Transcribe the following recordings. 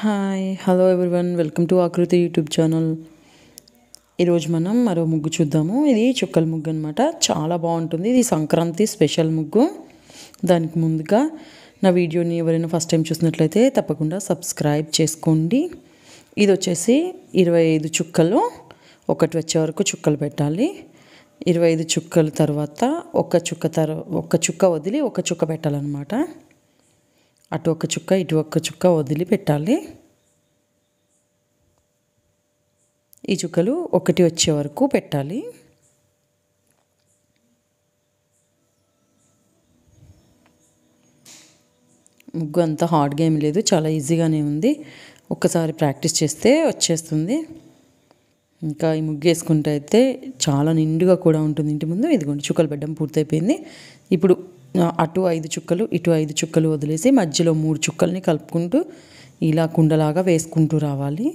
hi hello everyone welcome to Aakruti YouTube channel ఈరోజు మనం మరో ముగ్గు చూద్దాము ఇది చుక్కల ముగ్గు అనమాట చాలా బాగుంటుంది ఇది సంక్రాంతి స్పెషల్ ముగ్గు దానికి ముందుగా నా వీడియోని ఎవరైనా ఫస్ట్ టైం చూసినట్లయితే తప్పకుండా సబ్స్క్రైబ్ చేసుకోండి ఇది వచ్చేసి ఇరవై ఐదు చుక్కలు ఒకటి వచ్చే వరకు చుక్కలు పెట్టాలి ఇరవై ఐదు చుక్కల తర్వాత ఒక చుక్క తర్వా ఒక చుక్క వదిలి ఒక చుక్క పెట్టాలన్నమాట అటు ఒక చుక్క ఇటు ఒక చుక్క వదిలి పెట్టాలి ఈ చుక్కలు ఒకటి వచ్చే వరకు పెట్టాలి ముగ్గు అంత హార్డ్గా ఏమి లేదు చాలా ఈజీగానే ఉంది ఒక్కసారి ప్రాక్టీస్ చేస్తే వచ్చేస్తుంది ఇంకా ఈ ముగ్గు వేసుకుంటే అయితే చాలా నిండుగా కూడా ఉంటుంది ఇంటి ముందు ఇదిగోండి చుక్కలు పెట్టడం పూర్తయిపోయింది ఇప్పుడు అటు ఐదు చుక్కలు ఇటు ఐదు చుక్కలు వదిలేసి మధ్యలో మూడు చుక్కల్ని కలుపుకుంటూ ఇలా కుండలాగా వేసుకుంటూ రావాలి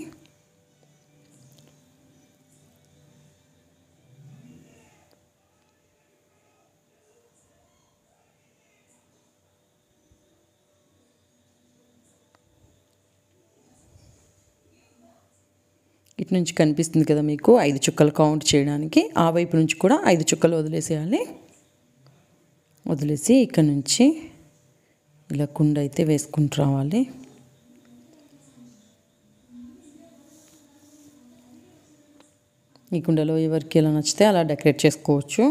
ఇటు నుంచి కనిపిస్తుంది కదా మీకు ఐదు చుక్కలు కౌంట్ చేయడానికి ఆ వైపు నుంచి కూడా ఐదు చుక్కలు వదిలేసేయాలి వదిలేసి ఇక్కడ నుంచి ఇలా కుండ అయితే వేసుకుంటూ రావాలి ఈ కుండలో ఎవరికి ఎలా నచ్చితే అలా డెకరేట్ చేసుకోవచ్చు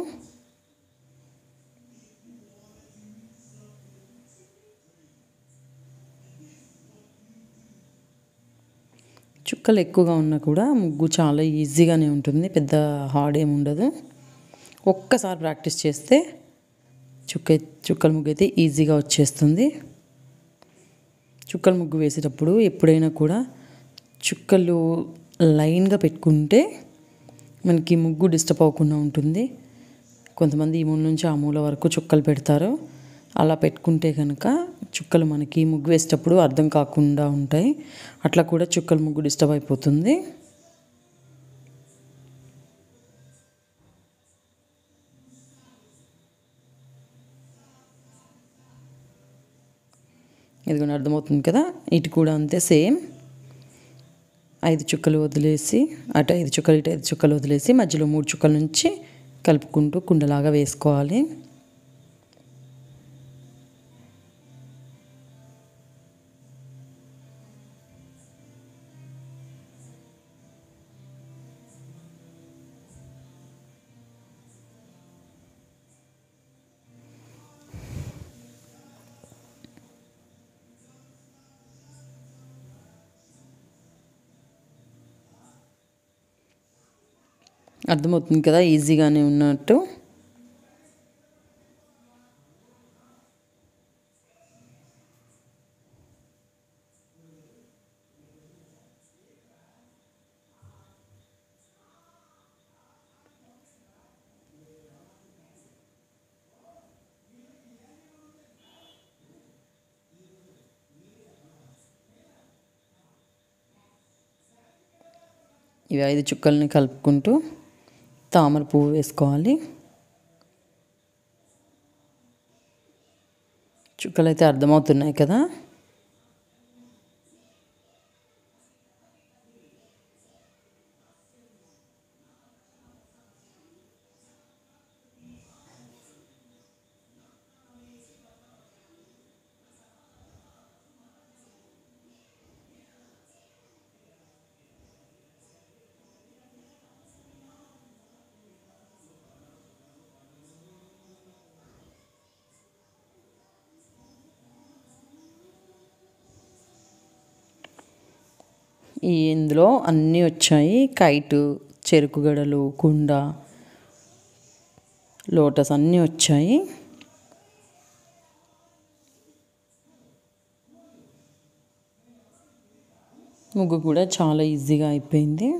చుక్కలు ఎక్కువగా ఉన్నా కూడా ముగ్గు చాలా ఈజీగానే ఉంటుంది పెద్ద హార్డ్ ఏమి ఉండదు ఒక్కసారి ప్రాక్టీస్ చేస్తే చుక్క చుక్కల ముగ్గు అయితే ఈజీగా వచ్చేస్తుంది చుక్కల ముగ్గు వేసేటప్పుడు ఎప్పుడైనా కూడా చుక్కలు లైన్గా పెట్టుకుంటే మనకి ముగ్గు డిస్టర్బ్ అవ్వకుండా ఉంటుంది కొంతమంది ఈ మూల నుంచి ఆ మూల వరకు చుక్కలు పెడతారు అలా పెట్టుకుంటే కనుక చుక్కలు మనకి ముగ్గు వేసేటప్పుడు అర్థం కాకుండా ఉంటాయి అట్లా కూడా చుక్కల ముగ్గు డిస్టర్బ్ అయిపోతుంది ఇదిగోండి అర్థమవుతుంది కదా ఇటు కూడా అంతే సేమ్ ఐదు చుక్కలు వదిలేసి అటు ఐదు చుక్కలు ఇటు ఐదు చుక్కలు వదిలేసి మధ్యలో మూడు చుక్కల నుంచి కలుపుకుంటూ కుండలాగా వేసుకోవాలి అర్థమవుతుంది కదా ఈజీగానే ఉన్నట్టు ఇవి ఐదు చుక్కల్ని కలుపుకుంటూ తామర పువ్వు వేసుకోవాలి చుక్కలు అయితే అర్థమవుతున్నాయి కదా ఈ ఇందులో అన్నీ వచ్చాయి కైట్ చెరుకు గడలు కుండ లోటస్ అన్నీ వచ్చాయి ముగ్గు కూడా చాలా ఈజీగా అయిపోయింది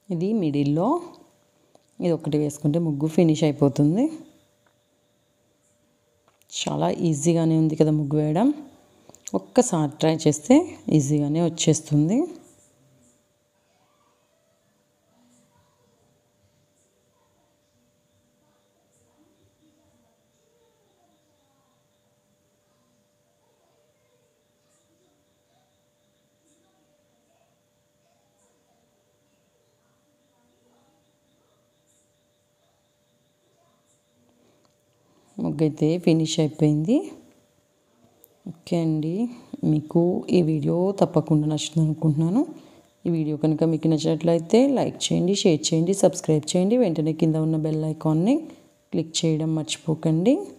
ఇది మిడిల్లో ఇది ఒకటి వేసుకుంటే ముగ్గు ఫినిష్ అయిపోతుంది చాలా ఈజీగానే ఉంది కదా ముగ్గు వేయడం ఒక్కసారి ట్రై చేస్తే ఈజీగానే వచ్చేస్తుంది ముగ్గు అయితే ఫినిష్ అయిపోయింది ఓకే అండి మీకు ఈ వీడియో తప్పకుండా నచ్చుతుంది అనుకుంటున్నాను ఈ వీడియో కనుక మీకు నచ్చినట్లయితే లైక్ చేయండి షేర్ చేయండి సబ్స్క్రైబ్ చేయండి వెంటనే కింద ఉన్న బెల్ ఐకాన్ని క్లిక్ చేయడం మర్చిపోకండి